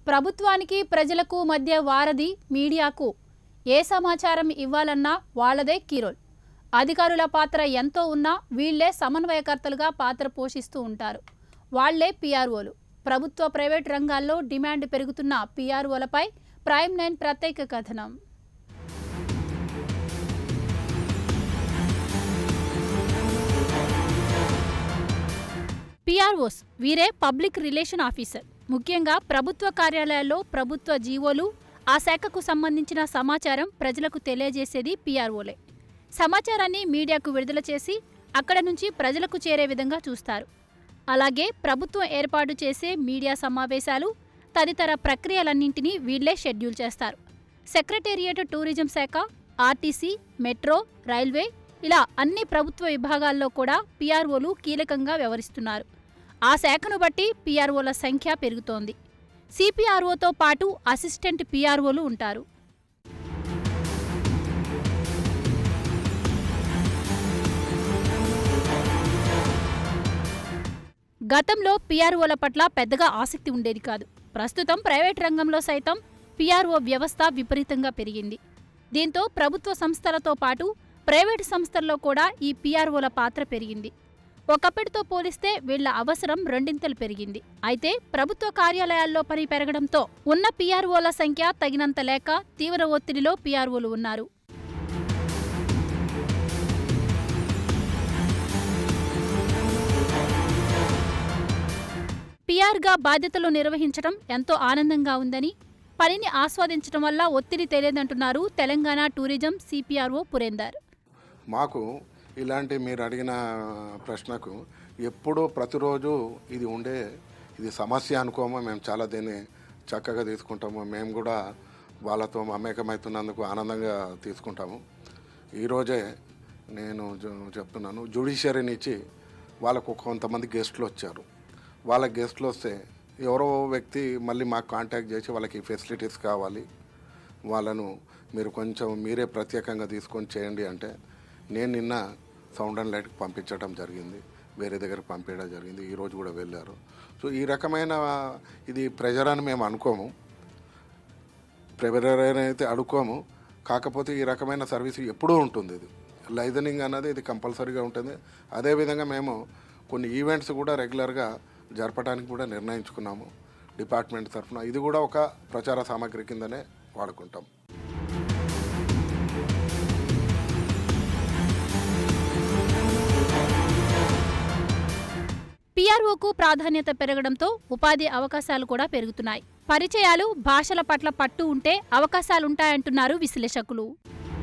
ప్రభుత్వానికి ప్రజలకు మధ్య వారధి మీడియాకు ఏ సమాచారం ఇవ్వాలన్నా వాళ్ళదే కీరోల్ అధికారుల పాత్ర ఎంతో ఉన్నా వీళ్లే సమన్వయకర్తలుగా పాత్ర పోషిస్తూ ఉంటారు వాళ్లే పీఆర్ఓలు ప్రభుత్వ ప్రైవేట్ రంగాల్లో డిమాండ్ పెరుగుతున్న పీఆర్ఓలపై ప్రైమ్ నైన్ ప్రత్యేక కథనం పిఆర్ఓస్ వీరే పబ్లిక్ రిలేషన్ ఆఫీసర్ ముఖ్యంగా ప్రభుత్వ కార్యాలయాల్లో ప్రభుత్వ జీవోలు ఆ శాఖకు సంబంధించిన సమాచారం ప్రజలకు తెలియజేసేది పిఆర్ఓలే సమాచారాన్ని మీడియాకు విడుదల చేసి అక్కడ నుంచి ప్రజలకు చేరే విధంగా చూస్తారు అలాగే ప్రభుత్వం ఏర్పాటు చేసే మీడియా సమావేశాలు తదితర ప్రక్రియలన్నింటినీ వీళ్లే షెడ్యూల్ చేస్తారు సెక్రటేరియట్ టూరిజం శాఖ ఆర్టీసీ మెట్రో రైల్వే ఇలా అన్ని ప్రభుత్వ విభాగాల్లో కూడా పీఆర్ఓలు కీలకంగా వ్యవహరిస్తున్నారు ఆ శాఖను బట్టి పీఆర్ఓల సంఖ్య పెరుగుతోంది సిపిఆర్ఓతో పాటు అసిస్టెంట్ పీఆర్ఓలు ఉంటారు గతంలో పీఆర్ఓల పట్ల పెద్దగా ఆసక్తి ఉండేది కాదు ప్రస్తుతం ప్రైవేట్ రంగంలో సైతం పీఆర్ఓ వ్యవస్థ విపరీతంగా పెరిగింది దీంతో ప్రభుత్వ సంస్థలతో పాటు ప్రైవేటు సంస్థల్లో కూడా ఈ పీఆర్ఓల పాత్ర పెరిగింది ఒకప్పటితో పోలిస్తే వీళ్ల అవసరం రెండింతలు పెరిగింది అయితే ప్రభుత్వ కార్యాలయాల్లో పని పెరగడంతో ఉన్న పీఆర్ఓల సంఖ్య తగినంత లేక తీవ్ర ఒత్తిడిలో పీఆర్ఓలు ఉన్నారు పీఆర్గా బాధ్యతలు నిర్వహించడం ఎంతో ఆనందంగా ఉందని పనిని ఆస్వాదించడం వల్ల ఒత్తిడి తెలియదంటున్నారు తెలంగాణ టూరిజం సిపిఆర్ఓ పురేందర్ మాకు ఇలాంటి మీరు అడిగిన ప్రశ్నకు ఎప్పుడూ ప్రతిరోజు ఇది ఉండే ఇది సమస్య అనుకోమో మేము చాలా దీన్ని చక్కగా తీసుకుంటాము మేము కూడా వాళ్ళతో మమేకమవుతున్నందుకు ఆనందంగా తీసుకుంటాము ఈరోజే నేను జు- చెప్తున్నాను జుడిషియరీని ఇచ్చి వాళ్ళకు కొంతమంది గెస్ట్లు వచ్చారు వాళ్ళ గెస్ట్లు వస్తే ఎవరో వ్యక్తి మళ్ళీ మాకు కాంటాక్ట్ చేసి వాళ్ళకి ఫెసిలిటీస్ కావాలి వాళ్ళను మీరు కొంచెం మీరే ప్రత్యేకంగా తీసుకొని చేయండి అంటే నేను నిన్న సౌండ్ అండ్ లైట్కి పంపించడం జరిగింది వేరే దగ్గరికి పంపించడం జరిగింది ఈరోజు కూడా వెళ్ళారు సో ఈ రకమైన ఇది ప్రెజర్ అని మేము అనుకోము ప్రెజర్ అయితే అనుకోము కాకపోతే ఈ రకమైన సర్వీస్ ఎప్పుడూ ఉంటుంది ఇది లైజనింగ్ అన్నది ఇది కంపల్సరీగా ఉంటుంది అదేవిధంగా మేము కొన్ని ఈవెంట్స్ కూడా రెగ్యులర్గా జరపడానికి కూడా నిర్ణయించుకున్నాము డిపార్ట్మెంట్ తరఫున ఇది కూడా ఒక ప్రచార సామాగ్రి కిందనే వాడుకుంటాం పీఆర్ఓకు ప్రాధాన్యత పెరగడంతో ఉపాధి అవకాశాలు కూడా పెరుగుతున్నాయి పరిచయాలు భాషల పట్ల పట్టు ఉంటే అవకాశాలుంటాయంటున్నారు విశ్లేషకులు